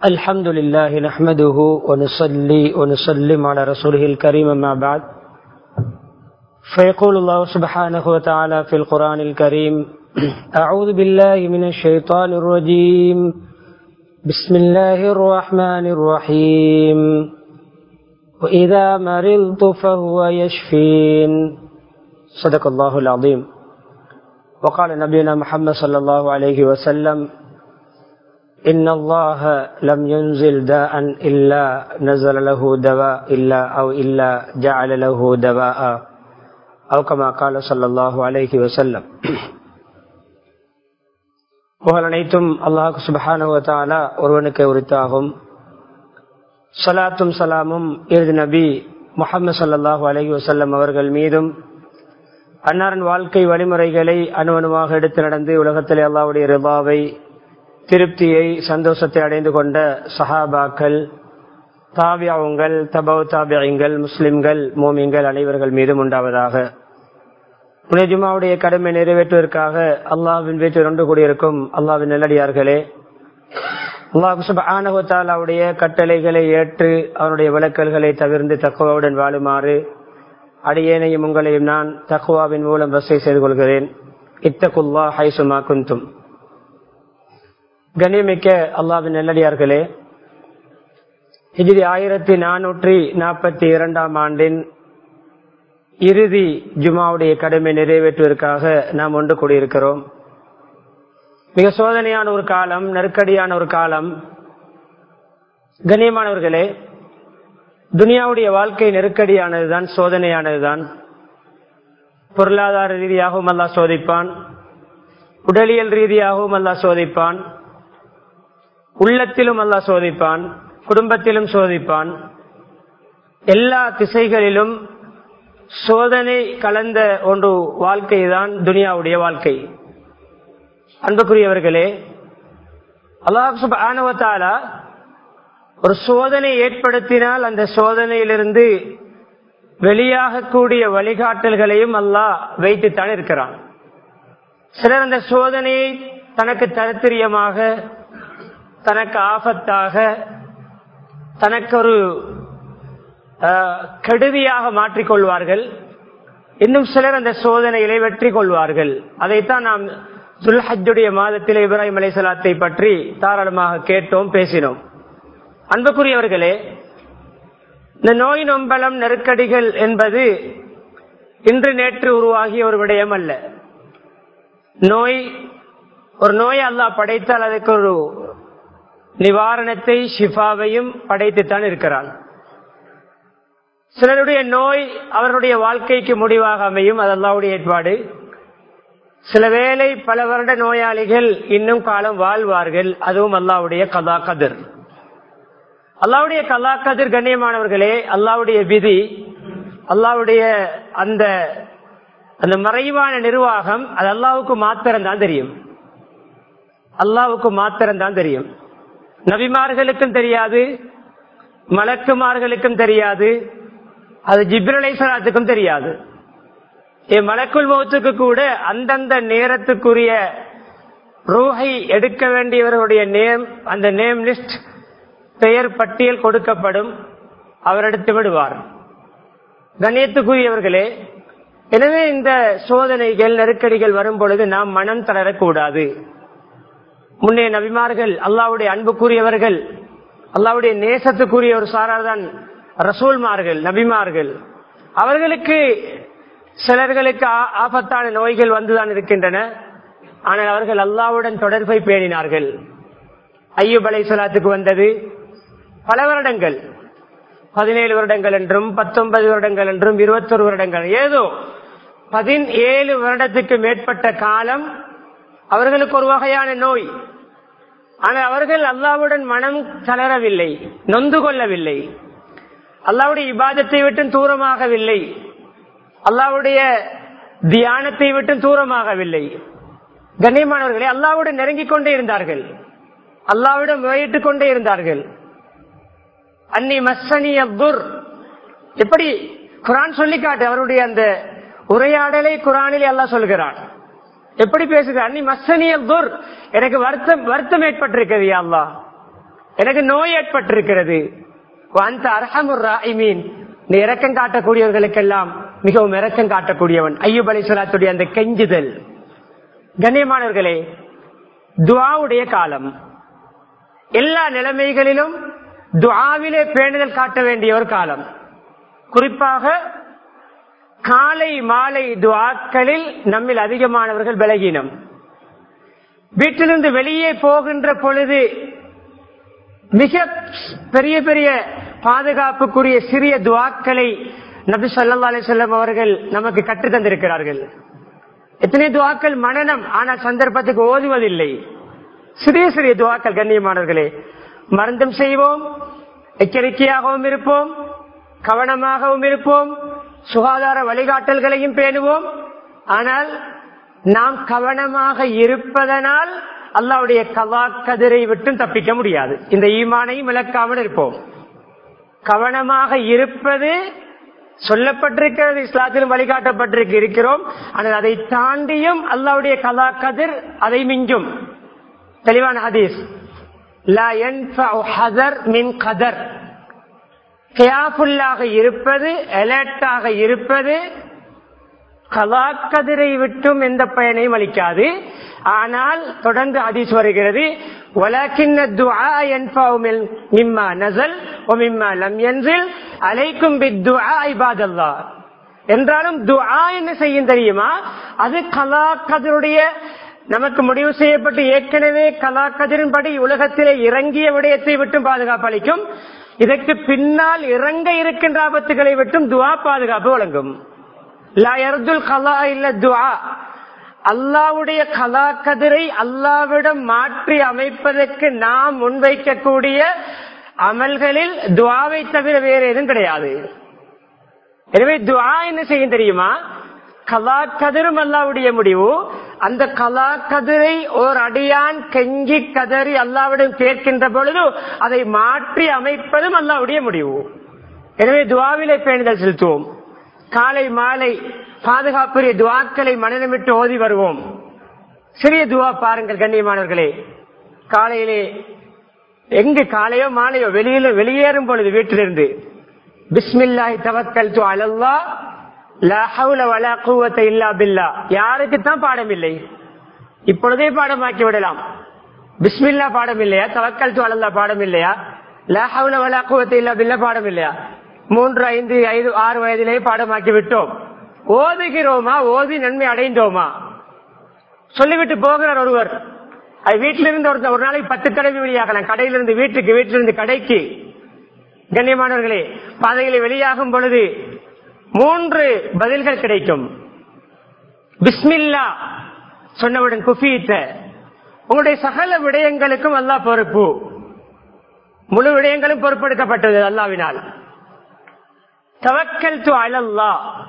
الحمد لله نحمده ونصلي ونسلم على رسوله الكريم ما بعد فيقول الله سبحانه وتعالى في القرآن الكريم أعوذ بالله من الشيطان الرجيم بسم الله الرحمن الرحيم وإذا مرضت فهو يشفين صدق الله العظيم وقال نبينا محمد صلى الله عليه وسلم إن الله لم ينزل داء إلا نزل له دواء إلا أو إلا جعل له دواء أو كما قال صلى الله عليه وسلم புகழ் அனைத்தும் அல்லாஹு சுபஹானுவத்தாலா ஒருவனுக்கு உரித்தாகும் சலாத்தும் சலாமும் இறுதி நபி முகமது சல்லாஹூ அலஹி வசல்லம் அவர்கள் மீதும் அன்னாரின் வாழ்க்கை வழிமுறைகளை அணுவணுவாக எடுத்து நடந்து உலகத்திலே அல்லாவுடைய ரிபாவை திருப்தியை சந்தோஷத்தை அடைந்து கொண்ட சஹாபாக்கள் தாபியாவுங்கள் தபவ் தாபியங்கள் முஸ்லிம்கள் மோமியங்கள் அனைவர்கள் மீதும் உண்டாவதாக புனிஜுமாவுடைய கடமை நிறைவேற்றுவதற்காக அல்லாவின் வீட்டில் ஒன்று கூடியிருக்கும் அல்லாவின் நல்லடியார்களே அல்லாஹுடைய கட்டளைகளை ஏற்று அவனுடைய விளக்கல்களை தவிர்த்து தக்குவாவுடன் வாழுமாறு அடியேனையும் உங்களையும் நான் தக்குவாவின் மூலம் வசை செய்து கொள்கிறேன் இத்தகுல்லா ஹைசுமா குந்தும் கண்ணியமிக்க அல்லாவின் நல்லடியார்களே ஹிஜிரி ஆயிரத்தி நானூற்றி நாற்பத்தி இரண்டாம் ஆண்டின் இறுதி ஜுமாவுடைய கடமை நிறைவேற்றுவதற்காக நாம் ஒன்று கூடியிருக்கிறோம் மிக சோதனையான ஒரு காலம் நெருக்கடியான ஒரு காலம் கண்ணியமானவர்களே துனியாவுடைய வாழ்க்கை நெருக்கடியானதுதான் சோதனையானதுதான் பொருளாதார ரீதியாகவும் அல்லா சோதிப்பான் உடலியல் ரீதியாகவும் அல்லா சோதிப்பான் உள்ளத்திலும் அல்லா சோதிப்பான் குடும்பத்திலும் சோதிப்பான் எல்லா திசைகளிலும் சோதனை கலந்த ஒன்று வாழ்க்கை தான் துனியாவுடைய வாழ்க்கை அன்புக்குரியவர்களே அல்லாஹ் ஆணவத்தாலா ஒரு சோதனை ஏற்படுத்தினால் அந்த சோதனையிலிருந்து வெளியாகக்கூடிய வழிகாட்டல்களையும் அல்லாஹ் வைத்துத்தான் இருக்கிறான் சிலர் அந்த சோதனையை தனக்கு தரத்திரியமாக தனக்கு ஆபத்தாக தனக்கு ஒரு கெடுதியாக மாற்றிக்கொள்வார்கள் இன்னும் சிலர் அந்த சோதனைகளை வெற்றி கொள்வார்கள் அதைத்தான் நாம் சுல்ஹஜுடைய மாதத்தில் இப்ராஹிம் அலைசலாத்தை பற்றி தாராளமாக கேட்டோம் பேசினோம் அன்புக்குரியவர்களே இந்த நோய் நொம்பலம் நெருக்கடிகள் என்பது இன்று நேற்று உருவாகிய ஒரு விடயம் அல்ல நோய் ஒரு நோய் அல்லா படைத்தால் அதுக்கு ஒரு நிவாரணத்தை ஷிஃபாவையும் படைத்துத்தான் இருக்கிறான் சிலருடைய நோய் அவர்களுடைய வாழ்க்கைக்கு முடிவாக அமையும் அது அல்லாவுடைய ஏற்பாடு சில வேளை பல வருட நோயாளிகள் இன்னும் காலம் வாழ்வார்கள் அதுவும் அல்லாவுடைய கலா கதிர் அல்லாவுடைய கலா கதிர் கண்ணியமானவர்களே அல்லாவுடைய விதி அல்லாவுடைய அந்த அந்த மறைவான நிர்வாகம் அது அல்லாவுக்கு மாத்திரம் தான் தெரியும் அல்லாவுக்கு மாத்திரம் தான் தெரியும் நபிமார்களுக்கும் தெரியாது மலக்குமார்களுக்கும் தெரியாது அது ஜிப்ரலேஸ்வராத்துக்கும் தெரியாது மலக்குள் மௌத்துக்கு கூட அந்தந்த நேரத்துக்குரிய ரூஹை எடுக்க வேண்டியவர்களுடைய நேம் அந்த நேம் லிஸ்ட் பெயர் பட்டியல் கொடுக்கப்படும் அவர் எடுத்து விடுவார் கண்ணியத்துக்குரியவர்களே எனவே இந்த சோதனைகள் நெருக்கடிகள் வரும் பொழுது நாம் மனம் தளரக்கூடாது முன்னே நபிமார்கள் அல்லாவுடைய அன்புக்குரியவர்கள் அல்லாவுடைய நேசத்துக்குரிய ஒரு சாரார்தான் ரசூல்மார்கள் நபிமார்கள் அவர்களுக்கு சிலர்களுக்கு ஆபத்தான நோய்கள் வந்துதான் இருக்கின்றன ஆனால் அவர்கள் அல்லாவுடன் தொடர்பை பேணினார்கள் ஐயூப் அலை சொலாத்துக்கு வந்தது பல வருடங்கள் பதினேழு வருடங்கள் என்றும் பத்தொன்பது வருடங்கள் என்றும் இருபத்தொரு வருடங்கள் ஏதோ பதினேழு வருடத்துக்கு மேற்பட்ட காலம் அவர்களுக்கு ஒரு வகையான நோய் ஆனால் அவர்கள் அல்லாவுடன் மனம் தளரவில்லை நொந்து கொள்ளவில்லை அல்லாவுடைய இபாதத்தை விட்டும் தூரமாகவில்லை அல்லாவுடைய தியானத்தை விட்டும் தூரமாகவில்லை கண்ணியமானவர்களே அல்லாவுடன் நெருங்கிக் கொண்டே இருந்தார்கள் அல்லாவிடம் முறையிட்டுக் கொண்டே இருந்தார்கள் அன்னி மஸ்ஸனி அப்துர் எப்படி குரான் சொல்லி காட்டு அவருடைய அந்த உரையாடலை குரானில் அல்லாஹ் சொல்கிறான் எப்படி பேசுகிறார் நீ மஸ்ஸனி அப்துர் எனக்கு வருத்தம் வருத்தம் ஏற்பட்டிருக்கிறது யா அல்லாஹ் எனக்கு நோய் ஏற்பட்டிருக்கிறது அந்த அரஹமுர் ராயிமீன் நீ இரக்கம் காட்டக்கூடியவர்களுக்கெல்லாம் மிகவும் இரக்கம் காட்டக்கூடியவன் ஐயூப் அலி சொல்லாத்துடைய அந்த கெஞ்சுதல் கண்ணியமானவர்களே துவாவுடைய காலம் எல்லா நிலைமைகளிலும் துவாவிலே பேணுதல் காட்ட வேண்டிய ஒரு காலம் குறிப்பாக காலை மாலை துவாக்களில் நம்மில் அதிகமானவர்கள் பலகீனம் வீட்டிலிருந்து வெளியே போகின்ற பொழுது மிக பெரிய பெரிய பாதுகாப்புக்குரிய சிறிய துவாக்களை நபி சொல்லா அலிசல்லம் அவர்கள் நமக்கு கற்று தந்திருக்கிறார்கள் எத்தனை துவாக்கள் மனநம் ஆனால் சந்தர்ப்பத்துக்கு ஓதுவதில்லை சிறிய சிறிய துவாக்கள் கண்ணியமானவர்களே மருந்தும் செய்வோம் எச்சரிக்கையாகவும் இருப்போம் கவனமாகவும் இருப்போம் சுகாதார வழிகாட்டல்களையும் பேணுவோம் ஆனால் நாம் கவனமாக இருப்பதனால் அல்லாவுடைய கவா கதிரை விட்டும் தப்பிக்க முடியாது இந்த ஈமானையும் விளக்காமல் இருப்போம் கவனமாக இருப்பது சொல்லப்பட்டிருக்கிறது இஸ்லாத்திலும் வழிகாட்டப்பட்டிருக்கு இருக்கிறோம் ஆனால் அதை தாண்டியும் அல்லாவுடைய கலா கதிர் அதை மிஞ்சும் தெளிவான ஹதீஸ் மின் கதர் கேஃபுல்லாக இருப்பது அலர்ட்டாக இருப்பது கலாக்கதிரை விட்டும் எந்த பயனையும் அளிக்காது ஆனால் தொடர்ந்து அதிஸ் வருகிறது என்றாலும் துஆ என்ன செய்யும் தெரியுமா அது கலாக்கதருடைய நமக்கு முடிவு செய்யப்பட்டு ஏற்கனவே கலாக்கதிரின்படி உலகத்திலே இறங்கிய விடயத்தை விட்டும் பாதுகாப்பு அளிக்கும் இதற்கு பின்னால் இறங்க இருக்கின்ற ஆபத்துகளை விட்டும் துவா பாதுகாப்பு வழங்கும் கலா இல்ல துவா அல்லாவுடைய கலா கதிரை அல்லாவிடம் மாற்றி அமைப்பதற்கு நாம் முன்வைக்கக்கூடிய அமல்களில் துவாவை தவிர வேறு எதுவும் கிடையாது எனவே துவா என்ன செய்யும் தெரியுமா கலா கதிரும் அல்லாவுடைய முடிவு அந்த கலா கதிரை ஓர் அடியான் கெஞ்சி கதறி அல்லாவிடம் கேட்கின்ற பொழுது அதை மாற்றி அமைப்பதும் அல்லாவுடைய முடிவு எனவே துவாவிலே பேணுதல் செலுத்துவோம் காலை மாலை பாதுகாப்புரிய துவாக்களை மனநமிட்டு ஓதி வருவோம் சிறிய துவா பாருங்கள் கண்ணியமானவர்களே காலையிலே எங்கு காலையோ மாலையோ வெளியில வெளியேறும் பொழுது வீட்டிலிருந்து பிஸ்மில்லாஹி தவக்கல் து அலல்லா யாருக்கு தான் பாடம் இல்லை இப்பொழுதே பாடமாக்கி விடலாம் பிஸ்மில்லா பாடம் இல்லையா தவக்கல் து அலல்லா பாடம் இல்லையா லாஹவுல வலா குவத்தை இல்லா பில்லா பாடம் இல்லையா மூன்று ஐந்து ஐந்து ஆறு வயதிலே பாடமாக்கி விட்டோம் ஓதுகிறோமா ஓதி நன்மை அடைந்தோமா சொல்லிவிட்டு போகிறார் ஒருவர் அது வீட்டிலிருந்து ஒரு நாளைக்கு பத்து தடவை வெளியாகலாம் கடையிலிருந்து வீட்டுக்கு வீட்டிலிருந்து கடைக்கு கண்ணியமானவர்களே பாதைகளை வெளியாகும் பொழுது மூன்று பதில்கள் கிடைக்கும் பிஸ்மில்லா சொன்னவுடன் குஃபீத்த உங்களுடைய சகல விடயங்களுக்கும் அல்லா பொறுப்பு முழு விடயங்களும் பொறுப்பெடுக்கப்பட்டது அல்லாவினால் தவக்கல் து அலல்லா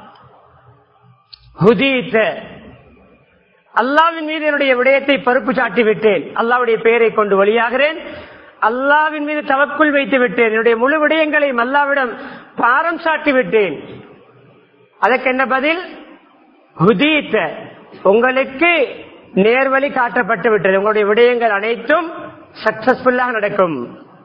ஹுதீத்த அல்லாவின் மீது என்னுடைய விடயத்தை பொறுப்பு சாட்டி விட்டேன் அல்லாவுடைய பெயரை கொண்டு வழியாகிறேன் அல்லாவின் மீது தவக்குள் வைத்து விட்டேன் என்னுடைய முழு விடயங்களையும் அல்லாவிடம் பாரம் சாட்டி விட்டேன் அதற்கு என்ன பதில் ஹுதீத்த உங்களுக்கு நேர்வழி காட்டப்பட்டு விட்டது உங்களுடைய விடயங்கள் அனைத்தும் சக்சஸ்ஃபுல்லாக நடக்கும்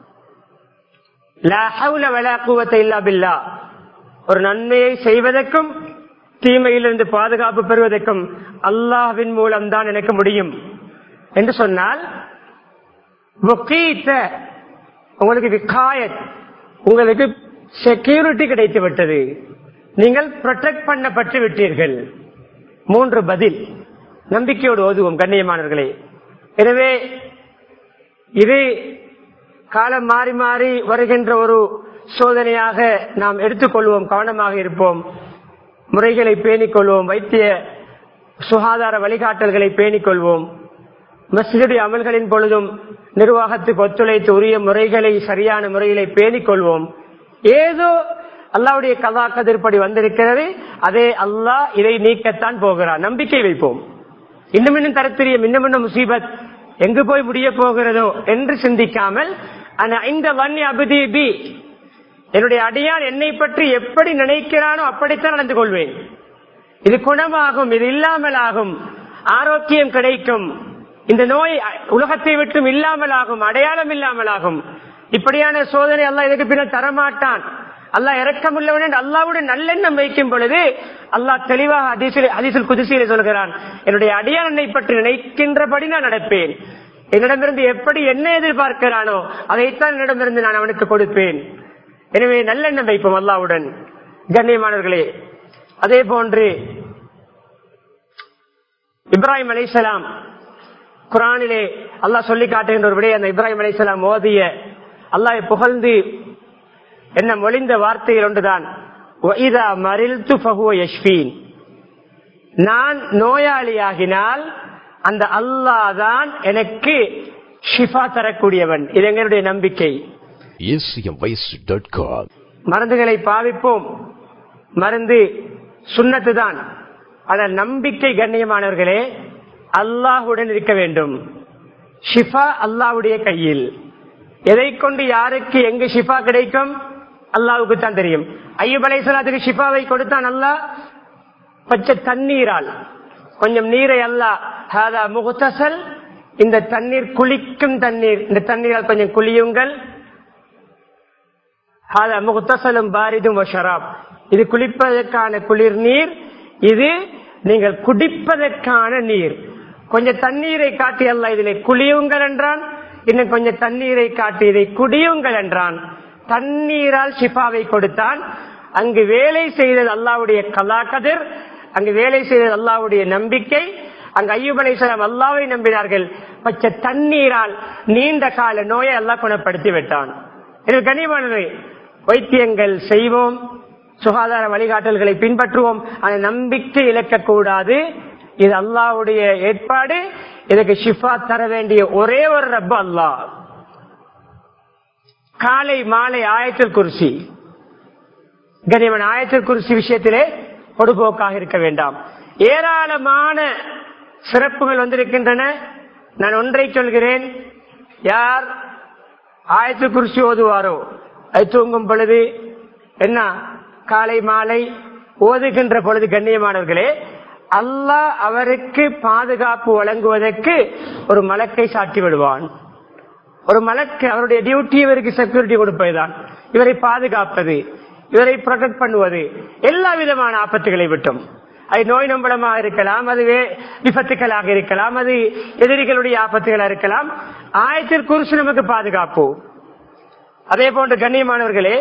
ஒரு நன்மையை செய்வதற்கும் தீமையிலிருந்து பாதுகாப்பு பெறுவதற்கும் அல்லாவின் மூலம் தான் எனக்கு முடியும் என்று சொன்னால் உங்களுக்கு விகாயத் உங்களுக்கு செக்யூரிட்டி கிடைத்து விட்டது நீங்கள் ப்ரொடெக்ட் பண்ணப்பட்டு விட்டீர்கள் மூன்று பதில் நம்பிக்கையோடு ஓதுவோம் கண்ணியமானவர்களே எனவே இது காலம் மாறி மாறி வருகின்ற ஒரு சோதனையாக நாம் எடுத்துக்கொள்வோம் கவனமாக இருப்போம் முறைகளை பேணிக் கொள்வோம் வைத்திய சுகாதார வழிகாட்டல்களை பேணிக் கொள்வோம் மசிதுடைய அமல்களின் பொழுதும் நிர்வாகத்துக்கு ஒத்துழைத்து உரிய முறைகளை சரியான முறையிலே பேணிக் கொள்வோம் ஏதோ அல்லாவுடைய கதா கதிர்படி வந்திருக்கிறது அதே அல்லாஹ் இதை நீக்கத்தான் போகிறார் நம்பிக்கை வைப்போம் இன்னும் இன்னும் தரத்திரியம் இன்னும் இன்னும் முசீபத் எங்கு போய் முடிய போகிறதோ என்று சிந்திக்காமல் இந்த வன்னி அபிதி பி என்னுடைய அடியான் என்னை பற்றி எப்படி நினைக்கிறானோ அப்படித்தான் நடந்து கொள்வேன் இது குணமாகும் இது இல்லாமல் ஆகும் ஆரோக்கியம் கிடைக்கும் இந்த நோய் உலகத்தை விட்டும் இல்லாமல் ஆகும் அடையாளம் இல்லாமல் ஆகும் இப்படியான சோதனை அல்லாஹ் இதுக்கு பின்னால் தரமாட்டான் அல்லாஹ் இறக்கமுள்ளவன் என்று அல்லாவுடைய நல்லெண்ணம் வைக்கும் பொழுது அல்லாஹ் தெளிவாக அதிசில் அதிசில் குதிசையில சொல்கிறான் என்னுடைய அடியானை பற்றி நினைக்கின்றபடி நான் நடப்பேன் என்னிடமிருந்து எப்படி என்ன எதிர்பார்க்கிறானோ அதைத்தான் என்னிடமிருந்து நான் அவனுக்கு கொடுப்பேன் எனவே நல்லெண்ணம் வைப்போம் அல்லாவுடன் கண்ணியமானவர்களே அதே போன்று இப்ராஹிம் அலைசலாம் குரானிலே அல்லாஹ் சொல்லி காட்டுகின்ற ஒரு விடைய அந்த இப்ராஹிம் அலைசலாம் ஓதிய அல்லாஹ் புகழ்ந்து என்ன மொழிந்த வார்த்தைகள் ஒன்றுதான் "வஇதா மரில்து ஃபஹுவ யஷ்ஃபீன்." நான் நோயாளியாகினால் அந்த அல்லாஹ் தான் எனக்கு ஷிஃபா தரக்கூடியவன் இது எங்களுடைய நம்பிக்கை acmvoice.com. மருந்துகளை பாவிப்போம் மருந்து சுண்ணத்து தான் ஆனால் நம்பிக்கை கண்ணியமானவர்களே அல்லாஹுடன் இருக்க வேண்டும் ஷிஃபா அல்லாஹ்வுடைய கையில் எதை கொண்டு யாருக்கு எங்கு ஷிஃபா கிடைக்கும் அல்லாஹ்வுக்கு தான் தெரியும் ஐயூப் அலைஹிஸ்ஸலாத்துக்கு ஷிஃபாவை கொடுத்தான் அல்லாஹ் பச்சை தண்ணீரால் கொஞ்சம் நீரை அல்லாஹ் ஹாதா முகுத்தசல் இந்த தண்ணீர் குளிக்கும் தண்ணீர் இந்த தண்ணீரால் கொஞ்சம் குளியுங்கள் ஹாதா முகுத்தசலும் பாரிதும் வஷராப் இது குளிப்பதற்கான குளிர் நீர் இது நீங்கள் குடிப்பதற்கான நீர் கொஞ்சம் தண்ணீரை காட்டி அல்ல இதிலே குளியுங்கள் என்றான் இன்னும் கொஞ்சம் தண்ணீரை காட்டி இதை குடியுங்கள் என்றான் தண்ணீரால் ஷிஃபாவை கொடுத்தான் அங்கு வேலை செய்தது அல்லாவுடைய கலாக்கதிர் அங்கு வேலை செய்தது அல்லாவுடைய நம்பிக்கை அங்கு ஐயூப் அலைஹிஸ்ஸலாம் அல்லாவை நம்பினார்கள் பச்சை தண்ணீரால் நீண்ட கால நோயை அல்லாஹ் குணப்படுத்தி விட்டான் இது கனிமானது வைத்தியங்கள் செய்வோம் சுகாதார வழிகாட்டல்களை பின்பற்றுவோம் அந்த நம்பிக்கை இழக்கக்கூடாது இது அல்லாவுடைய ஏற்பாடு இதுக்கு ஷிஃபா தர வேண்டிய ஒரே ஒரு ரப்ப அல்லாஹ் காலை மாலை ஆயத்தில் குருசி கனிமன் ஆயத்தில் குருசி விஷயத்திலே பொடுபோக்காக இருக்க வேண்டாம் ஏராளமான சிறப்புகள் வந்திருக்கின்றன நான் ஒன்றை சொல்கிறேன் யார் ஆயத்தில் குருசி ஓதுவாரோ அது தூங்கும் பொழுது என்ன காலை மாலை ஓதுகின்ற பொழுது கண்ணியமானவர்களே அல்லாஹ் அவருக்கு பாதுகாப்பு வழங்குவதற்கு ஒரு மலக்கை சாட்டி விடுவான் ஒரு மலக்கு அவருடைய டியூட்டி இவருக்கு செக்யூரிட்டி கொடுப்பதுதான் இவரை பாதுகாப்பது இவரை ப்ரொடெக்ட் பண்ணுவது எல்லா விதமான ஆபத்துகளை விட்டும் அது நோய் நம்பளமாக இருக்கலாம் அது வே- விபத்துக்களாக இருக்கலாம் அது எதிரிகளுடைய ஆபத்துகளாக இருக்கலாம் ஆயத்தில் குருசு நமக்கு பாதுகாப்பு அதே போன்று கண்ணியமானவர்களே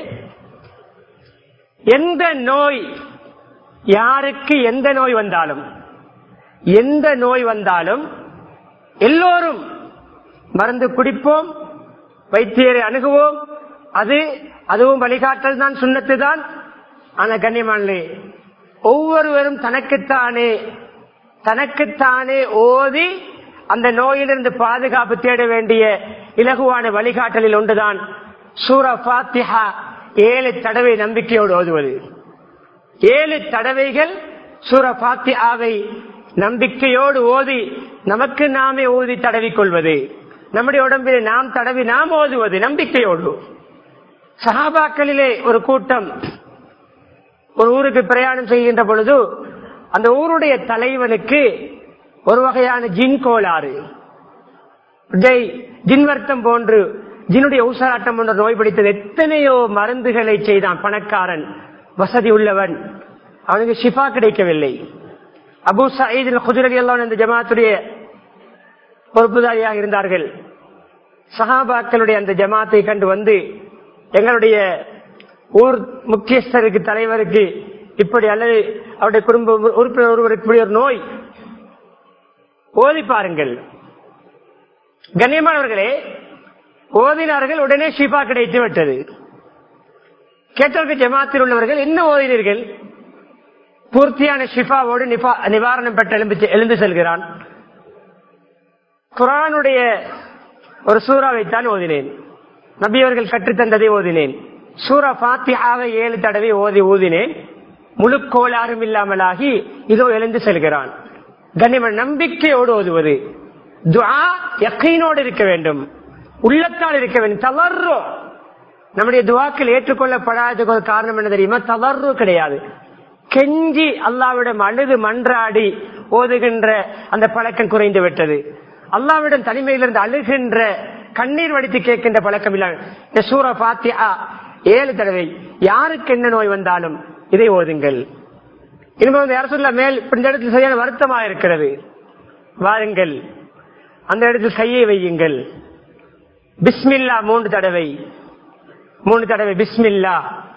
எந்த நோய் யாருக்கு எந்த நோய் வந்தாலும் எந்த நோய் வந்தாலும் எல்லோரும் மருந்து குடிப்போம் வைத்தியரை அணுகுவோம் அது அதுவும் வழிகாட்டல் தான் சுண்ணத்து தான் ஆனா கண்ணியமானே ஒவ்வொருவரும் தனக்குத்தானே தனக்குத்தானே ஓதி அந்த நோயிலிருந்து பாதுகாப்பு தேட வேண்டிய இலகுவான வழிகாட்டலில் ஒன்றுதான் சூர பாத்திஹா ஏழு தடவை நம்பிக்கையோடு ஓதுவது ஏழு தடவைகள் சூர பாத்தியாவை நம்பிக்கையோடு ஓதி நமக்கு நாமே ஓதி தடவிக் கொள்வது நம்முடைய உடம்பில் நாம் தடவி நாம் ஓதுவது நம்பிக்கையோடு சஹாபாக்களிலே ஒரு கூட்டம் ஒரு ஊருக்கு பிரயாணம் செய்கின்ற பொழுது அந்த ஊருடைய தலைவனுக்கு ஒரு வகையான ஜின் கோளாறு ஜெய் ஜின்வர்த்தம் போன்று ஜினுடைய ஊசலாட்டம் போன்ற நோய் பிடித்தது எத்தனையோ மருந்துகளை செய்தான் பணக்காரன் வசதி உள்ளவன் அவனுக்கு ஷிஃபா கிடைக்கவில்லை அபு சயீத் குதிரவி எல்லாம் இந்த ஜமாத்துடைய பொறுப்புதாரியாக இருந்தார்கள் சஹாபாக்களுடைய அந்த ஜமாத்தை கண்டு வந்து எங்களுடைய ஊர் முக்கியஸ்தருக்கு தலைவருக்கு இப்படி அல்லது அவருடைய குடும்ப உறுப்பினர் ஒருவருக்கு இப்படி ஒரு நோய் ஓதி பாருங்கள் கண்ணியமானவர்களே ஓதினார்கள் உடனே ஷிஃபா கிடைத்து விட்டது கேட்டவர்கள் ஜமாத்தில் உள்ளவர்கள் என்ன ஓதினீர்கள் பூர்த்தியான ஷிஃபாவோடு நிபா- நிவாரணம் பெற்று எழும்பி எழுந்து செல்கிறான் குரானுடைய ஒரு சூறாவைத்தான் ஓதினேன் நபி அவர்கள் கற்றுத்தந்ததை ஓதினேன் சூரா பாத்தியாவை ஏழு தடவை ஓதி ஊதினேன் முழு கோளாறும் இல்லாமலாகி இதோ எழுந்து செல்கிறான் கண்ணியமன் நம்பிக்கையோடு ஓதுவது துஆ யக்கீனோடு இருக்க வேண்டும் உள்ளத்தால் இருக்க வேண்டும் தளர்றோ நம்முடைய துவாக்கள் ஏற்றுக்கொள்ளப்படாததுக்கு ஒரு காரணம் என்ன தெரியுமா தளர்வு கிடையாது கெஞ்சி அல்லாவிடம் அழுது மன்றாடி ஓதுகின்ற அந்த பழக்கம் குறைந்து விட்டது அல்லாவிடம் தனிமையிலிருந்து அழுகின்ற கண்ணீர் வடித்து கேட்கின்ற பழக்கம் இல்லை இந்த சூர பாத்தியா ஏழு தடவை யாருக்கு என்ன நோய் வந்தாலும் இதை ஓதுங்கள் இனிமே யார் சொல்ல மேல் இந்த இடத்தில் சரியான வருத்தமா இருக்கிறது வாருங்கள் அந்த இடத்தில் கையை வையுங்கள் பிஸ்மில்லா மூன்று தடவை மூன்று தடவை பிஸ்மில்லா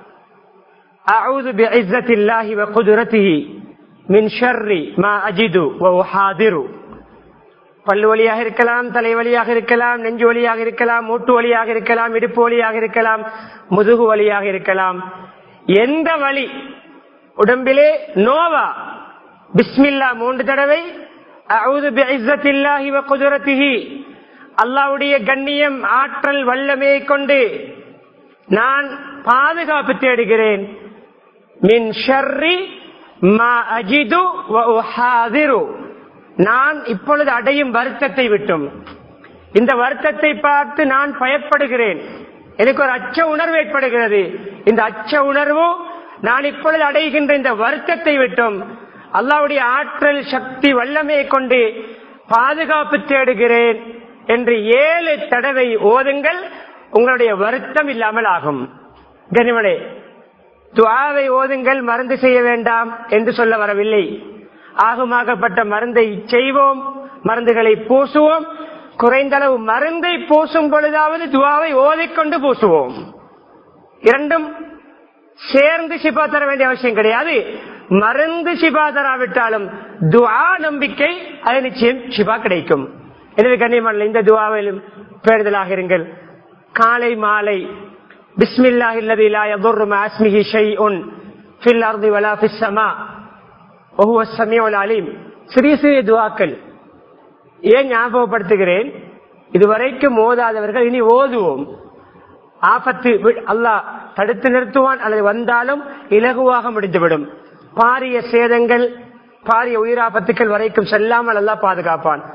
أعوذ بعزة الله وقدرته من شر ما أجد وأحاذر பல்லு வழியாக இருக்கலாம் தலை வழியாக இருக்கலாம் நெஞ்சு வழியாக இருக்கலாம் மூட்டு வழியாக இருக்கலாம் இடுப்பு வழியாக இருக்கலாம் முதுகு வழியாக இருக்கலாம் எந்த வழி உடம்பிலே நோவா பிஸ்மில்லா மூன்று தடவை அவுது பிஇஸ்ஸத்தில்லாஹி வ குதுரத்திஹி அல்லாஹ்வுடைய கண்ணியம் ஆற்றல் வல்லமையை கொண்டு நான் பாதுகாப்பு தேடுகிறேன் மின் ஷர்ரி மா அஜிது வ உஹாதிரு நான் இப்பொழுது அடையும் வருத்தத்தை விட்டும் இந்த வருத்தத்தை பார்த்து நான் பயப்படுகிறேன் எனக்கு ஒரு அச்ச உணர்வு ஏற்படுகிறது இந்த அச்ச உணர்வு நான் இப்பொழுது அடைகின்ற இந்த வருத்தத்தை விட்டும் அல்லாவுடைய ஆற்றல் சக்தி வல்லமையை கொண்டு பாதுகாப்பு தேடுகிறேன் என்று ஏழு தடவை ஓதுங்கள் உங்களுடைய வருத்தம் இல்லாமல் ஆகும் கனிமனே துவாவை ஓதுங்கள் மருந்து செய்ய வேண்டாம் என்று சொல்ல வரவில்லை ஆகுமாகப்பட்ட மருந்தை செய்வோம் மருந்துகளை பூசுவோம் குறைந்தளவு மருந்தை பூசும் பொழுதாவது துவாவை ஓதிக்கொண்டு பூசுவோம் இரண்டும் சேர்ந்து சிபா தர வேண்டிய அவசியம் கிடையாது மருந்து சிபா தராவிட்டாலும் துவா நம்பிக்கை அது நிச்சயம் சிபா கிடைக்கும் எனவே கண்ணியமான இந்த துவாவிலும் பேறுதலாக இருங்கள் காலை மாலை பிஸ்மில்லாஹ் இல்லதி லா யதுர்ரு மா அஸ்மிஹி ஷைஉன் ஃபில் அர்தி வலா ஃபிஸ் ஸமா வஹுவ ஸமீஉல் அலீம் சிறிய சிறிய துவாக்கள் ஏன் ஞாபகப்படுத்துகிறேன் இதுவரைக்கும் ஓதாதவர்கள் இனி ஓதுவோம் ஆபத்து அல்லாஹ் தடுத்து நிறுத்துவான் அல்லது வந்தாலும் இலகுவாக முடிந்துவிடும் பாரிய சேதங்கள் பாரிய உயிராபத்துக்கள் வரைக்கும் செல்லாமல் அல்லாஹ் பாதுகாப்பான்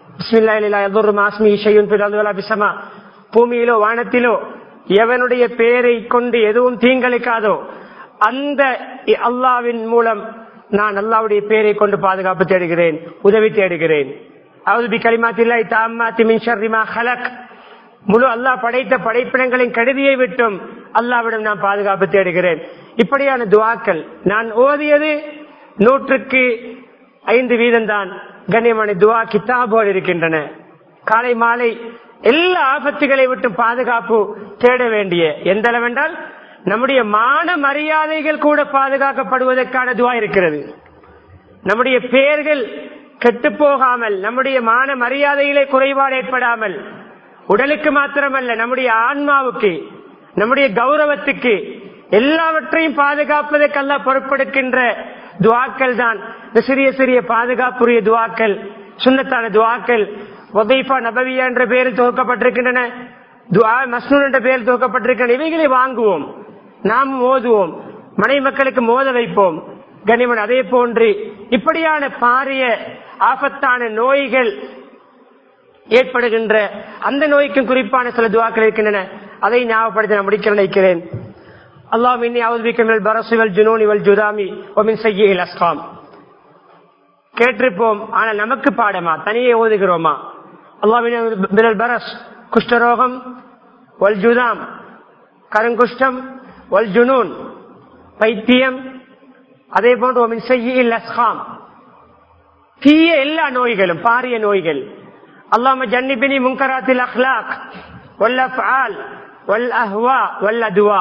பூமியிலோ வானத்திலோ எவனுடைய பெயரை கொண்டு எதுவும் தீங்களிக்காதோ அந்த அல்லாவின் மூலம் நான் அல்லாவுடைய பெயரை கொண்டு பாதுகாப்பு தேடுகிறேன் உதவி தேடுகிறேன் முழு அல்லாஹ் படைத்த படைப்பினங்களின் கருதியை விட்டும் அல்லாவிடம் நான் பாதுகாப்பு தேடுகிறேன் இப்படியான துவாக்கள் நான் ஓதியது நூற்றுக்கு ஐந்து வீதம் தான் கண்ணியமான துவா கித்தாபோடு இருக்கின்றன காலை மாலை எல்லா ஆபத்துகளை விட்டு பாதுகாப்பு தேட வேண்டிய எந்த அளவென்றால் நம்முடைய மான மரியாதைகள் கூட பாதுகாக்கப்படுவதற்கான துவா இருக்கிறது நம்முடைய பெயர்கள் கெட்டு போகாமல் நம்முடைய மான மரியாதையிலே குறைபாடு ஏற்படாமல் உடலுக்கு மாத்திரமல்ல நம்முடைய ஆன்மாவுக்கு நம்முடைய கௌரவத்துக்கு எல்லாவற்றையும் பாதுகாப்பதற்கல்ல பொறுப்பெடுக்கின்ற துவாக்கள் தான் இந்த சிறிய சிறிய பாதுகாப்புரிய துவாக்கள் சுண்ணத்தான துவாக்கள் ஒபைஃபா நபவியா என்ற பெயரில் துவக்கப்பட்டிருக்கின்றன துவா மஸ்னூன் என்ற பெயரில் துவக்கப்பட்டிருக்கின்றன இவைகளை வாங்குவோம் நாம் மோதுவோம் மனை மக்களுக்கு மோத வைப்போம் கனிமன் அதே போன்று இப்படியான பாரிய ஆபத்தான நோய்கள் ஏற்படுகின்ற அந்த நோய்க்கும் குறிப்பான சில துவாக்கள் இருக்கின்றன அதை ஞாபகப்படுத்த நான் முடிக்க நினைக்கிறேன் அல்லாஹ் இன்னி அவதிக்கமில் பரசுவல் ஜுனோனிவல் ஜுதாமி ஒமின் செய்ய அஸ்காம் கேட்டிருப்போம் ஆனால் நமக்கு பாடமா தனியே ஓதுகிறோமா அல்லாஹ் பரஸ் குஷ்டரோகம் வல் ஜுதாம் கருங்குஷ்டம் வல் ஜுனூன் பைத்தியம் அதே போன்று ஒமின் செய்ய அஸ்காம் தீய எல்லா நோய்களும் பாரிய நோய்கள் அல்லாம ஜன்னிபினி முங்கராத்தில் அஹ்லாக் வல்லஃபால் வல் அஹ்வா வல் அதுவா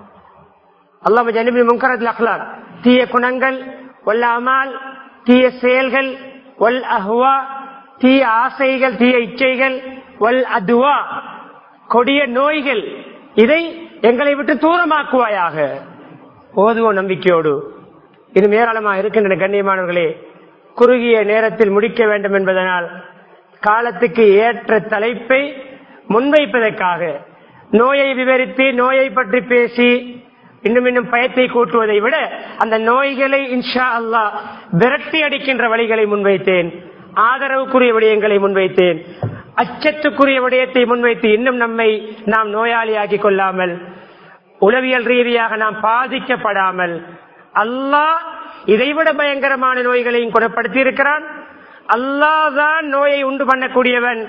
அல்லாம ஜன்னிபினி முங்கராத்தில் அஹ்லாக் தீய குணங்கள் வல்ல அமால் தீய செயல்கள் வல் அஹ்வா தீய ஆசைகள் தீய இச்சைகள் வல் அதுவா கொடிய நோய்கள் இதை எங்களை விட்டு தூரமாக்குவாயாக ஓதுவோம் நம்பிக்கையோடு இது மேலாளமாக இருக்கின்றன கண்ணியமானவர்களே குறுகிய நேரத்தில் முடிக்க வேண்டும் என்பதனால் காலத்துக்கு ஏற்ற தலைப்பை முன்வைப்பதற்காக நோயை விவரித்து நோயை பற்றி பேசி இன்னும் இன்னும் பயத்தை கூட்டுவதை விட அந்த நோய்களை இன்ஷா அல்லா விரட்டி அடிக்கின்ற வழிகளை முன்வைத்தேன் ஆதரவுக்குரிய விடயங்களை முன்வைத்தேன் அச்சத்துக்குரிய விடயத்தை முன்வைத்து இன்னும் நம்மை நாம் நோயாளியாக்கி கொள்ளாமல் உளவியல் ரீதியாக நாம் பாதிக்கப்படாமல் அல்லாஹ் இதைவிட பயங்கரமான நோய்களையும் குணப்படுத்தி இருக்கிறான் அல்லாதான் நோயை உண்டு பண்ணக்கூடியவன்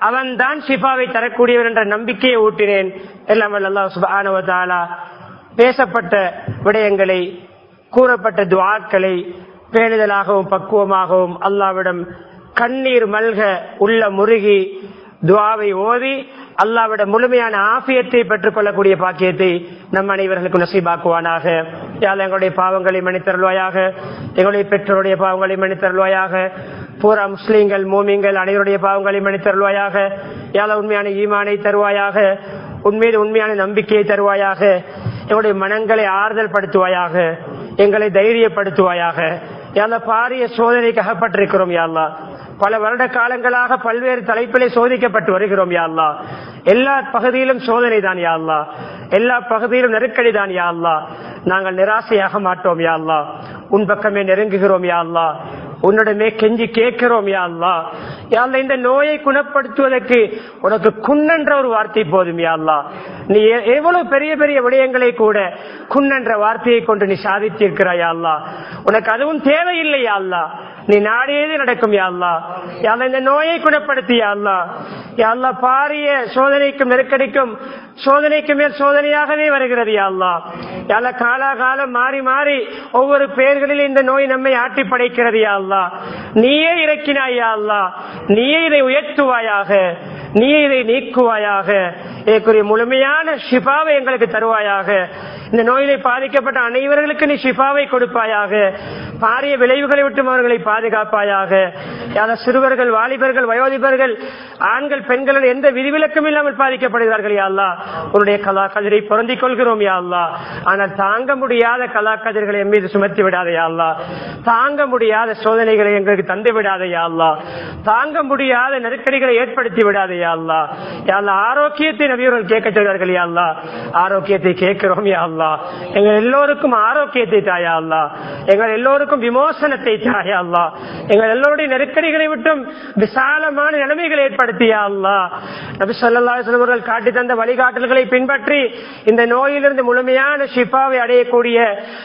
அவன் தான் ஷிஃபாவை தரக்கூடியவன் என்ற நம்பிக்கையை ஊட்டினேன் எல்லாம் வல்ல அல்லாஹ் சுப்ஹானஹு வ தஆலா பேசப்பட்ட விடயங்களை கூறப்பட்ட துஆக்களை பேணுதலாகவும் பக்குவமாகவும் அல்லாவிடம் கண்ணீர் மல்க உள்ள முருகி துஆவை ஓதி அல்லாவிட முழுமையான ஆபியத்தை பெற்றுக் கொள்ளக்கூடிய பாக்கியத்தை நம் அனைவர்களுக்கும் நசீபாக்குவானாக யாழ் எங்களுடைய பாவங்களை மன்னித்தருள்வாயாக எங்களுடைய பெற்றோருடைய பாவங்களை மன்னித்தருள்வாயாக பூரா முஸ்லீம்கள் மூமிங்கள் அனைவருடைய பாவங்களை மன்னித்தருள்வாயாக யாழ உண்மையான ஈமானை தருவாயாக உண்மையில் உண்மையான நம்பிக்கையை தருவாயாக எங்களுடைய மனங்களை ஆறுதல் படுத்துவாயாக எங்களை தைரியப்படுத்துவாயாக யாழ்லா பாரிய சோதனைக்கு அகப்பட்டிருக்கிறோம் யாழ்லா பல வருட காலங்களாக பல்வேறு தலைப்பிலே சோதிக்கப்பட்டு வருகிறோம் யாழ்லா எல்லா பகுதியிலும் சோதனை தான் யாழ்லா எல்லா பகுதியிலும் நெருக்கடி தான் யாழ்லா நாங்கள் நிராசையாக மாட்டோம் யாழ்லா உன் பக்கமே நெருங்குகிறோம் யாழ்லா உன்னிடமே கெஞ்சி கேட்கிறோம் யாழ்லா யாழ்லா இந்த நோயை குணப்படுத்துவதற்கு உனக்கு குன்னன்ற ஒரு வார்த்தை போதும் யாழ்லா நீ எ- எவ்வளவு பெரிய பெரிய விடயங்களை கூட குன்னன்ற வார்த்தையை கொண்டு நீ சாதித்திருக்கிறாய் யாழ்லா உனக்கு அதுவும் தேவையில்லை யாழ்லா நீ நாடியது நடக்கும் யாழ்லா யாழ்லா இந்த நோயை குணப்படுத்தி யாழ்லா யாழ்லா பாரிய சோதனைக்கும் நெருக்கடிக்கும் சோதனைக்கு மேல் சோதனையாகவே வருகிறது யாழ்லா யாழ்லா காலாகாலம் மாறி மாறி ஒவ்வொரு பெயர்களில் இந்த நோய் நம்மை ஆட்டி படைக்கிறது யாழ்லா நீயே இறக்கினாய் யாழ்லா நீயே இதை உயர்த்துவாயாக நீயே இதை நீக்குவாயாக இதற்குரிய முழுமையான ஷிஃபாவை எங்களுக்கு தருவாயாக இந்த நோயிலே பாதிக்கப்பட்ட அனைவர்களுக்கு நீ ஷிஃபாவை கொடுப்பாயாக பாரிய விளைவுகளை விட்டும் அவர்களை பாதுகாப்பாயாக யார சிறுவர்கள் வாலிபர்கள் வயோதிபர்கள் ஆண்கள் பெண்கள் என எந்த விதிவிலக்கும் இல்லாமல் பாதிக்கப்படுகிறார்கள் யாழ்லா உன்னுடைய கலா கதிரை பொருந்திக் கொள்கிறோம் யாழ்லா ஆனால் தாங்க முடியாத கலா கதிர்களை என் மீது சுமத்தி விடாத யாழ்லா தாங்க முடியாத சோதனைகளை எங்களுக்கு தந்து விடாத யாழ்லா தாங்க முடியாத நெருக்கடிகளை ஏற்படுத்தி விடாத யாழ்லா யாழ்லா ஆரோக்கியத்தை நபியவர்கள் கேட்க சொல்கிறார்கள் யாழ்லா ஆரோக்கியத்தை கேட்கிறோம் யாழ்லா எங்கள் எல்லோருக்கும் ஆரோக்கியத்தை தாயா அல்லா எங்கள் எல்லோருக்கும் விமோசனத்தை தாயா அல்லா எங்கள் எல்லோருடைய நெருக்கடிகளை விட்டும் விசாலமான நிலைமைகளை ஏற்படுத்தியா அல்லா நபி சொல்லா அவர்கள் காட்டி தந்த வழிகாட்டல்களை பின்பற்றி இந்த நோயிலிருந்து முழுமையான ஷிஃபாவை அடையக்கூடிய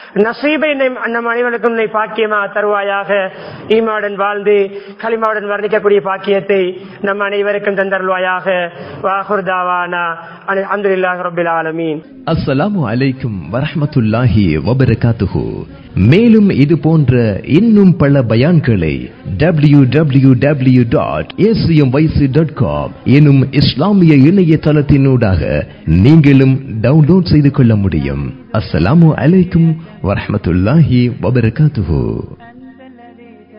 நசீபை நம் நம் அனைவருக்கும் நீ பாக்கியமா தருவாயாக ஈமாவுடன் வாழ்ந்து களிமாவுடன் வர்ணிக்கக்கூடிய பாக்கியத்தை நம் அனைவருக்கும் தந்தருள்வாயாக வாகுர்தாவானா அல்ஹம்துலில்லாஹி ரப்பில் ஆலமீன் அஸ்ஸலாமு அலைக்கும் வரஹ்மத்துல்லாஹி வபரகாத்துஹு மேலும் இது போன்ற இன்னும் பல பயான்களை W W W dot dot com எனும் இஸ்லாமிய இணையதளத்தினூடாக நீங்களும் டவுன்லோட் செய்து கொள்ள முடியும் அஸ்ஸலாமு அலைக்கும் வரஹ்மத்துல்லாஹி வபரகாத்துஹு